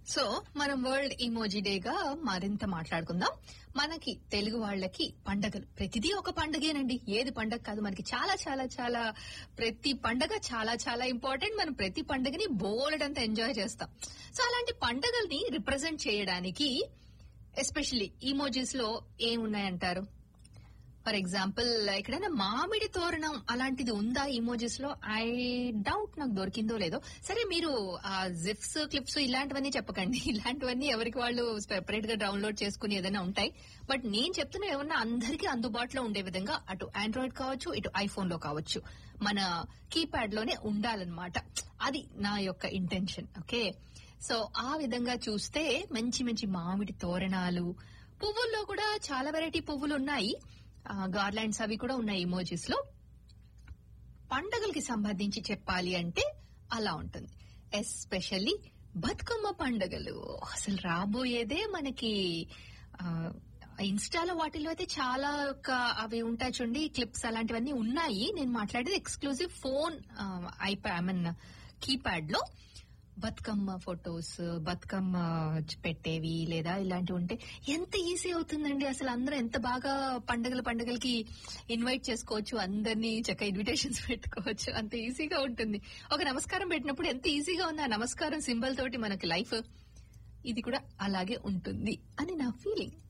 so మనం world emoji డేగా మరింత మాట్లాడుకుందాం మనకి తెలుగు వాళ్ళకి పండగలు ప్రతిదీ ఒక పండగేనండి ఏది పండగ కాదు మనకి చాలా చాలా చాలా ప్రతి పండగ చాలా చాలా ఇంపార్టెంట్ మనం ప్రతి పండగని బోల్డ్ అంతా ఎంజాయ్ చేస్తాం సో అలాంటి పండగల్ని రిప్రజెంట్ చేయడానికి ఎస్పెషల్లీ ఇమోజీస్ లో ఏమున్నాయంటారు ఫర్ ఎగ్జాంపుల్ ఎక్కడైనా మామిడి తోరణం అలాంటిది ఉందా ఇమోజీస్ లో ఐ డౌట్ నాకు దొరికిందో లేదో సరే మీరు ఆ జిప్స్ క్లిప్స్ ఇలాంటివన్నీ చెప్పకండి ఇలాంటివన్నీ ఎవరికి వాళ్ళు సెపరేట్ గా డౌన్లోడ్ చేసుకుని ఏదైనా ఉంటాయి బట్ నేను చెప్తున్న ఏమన్నా అందరికీ అందుబాటులో ఉండే విధంగా అటు ఆండ్రాయిడ్ కావచ్చు ఇటు ఐఫోన్ లో కావచ్చు మన కీప్యాడ్ లోనే ఉండాలన్నమాట అది నా యొక్క ఇంటెన్షన్ ఓకే సో ఆ విధంగా చూస్తే మంచి మంచి మామిడి తోరణాలు పువ్వుల్లో కూడా చాలా వెరైటీ పువ్వులు ఉన్నాయి గార్లాండ్స్ అవి కూడా ఉన్నాయి ఇమోజీస్ లో పండగలకి సంబంధించి చెప్పాలి అంటే అలా ఉంటుంది ఎస్పెషల్లీ బతుకమ్మ పండగలు అసలు రాబోయేదే మనకి ఆ, ఇన్స్టాలో వాటిలో అయితే చాలా ఒక అవి ఉంటాయి చూడండి క్లిప్స్ అలాంటివన్నీ ఉన్నాయి నేను మాట్లాడేది ఎక్స్క్లూజివ్ ఫోన్ ఐప్యా ఐ మీన్ కీప్యాడ్ లో బతుకమ్మ ఫొటోస్ బతుకమ్మ పెట్టేవి లేదా ఇలాంటివి ఉంటే ఎంత ఈజీ అవుతుందండి అసలు అందరూ ఎంత బాగా పండగల పండగలకి ఇన్వైట్ చేసుకోవచ్చు అందరినీ చక్క ఇన్విటేషన్స్ పెట్టుకోవచ్చు అంత ఈజీగా ఉంటుంది ఒక నమస్కారం పెట్టినప్పుడు ఎంత ఈజీగా ఉంది ఆ నమస్కారం సింబల్ తోటి మనకి లైఫ్ ఇది కూడా అలాగే ఉంటుంది అని నా ఫీలింగ్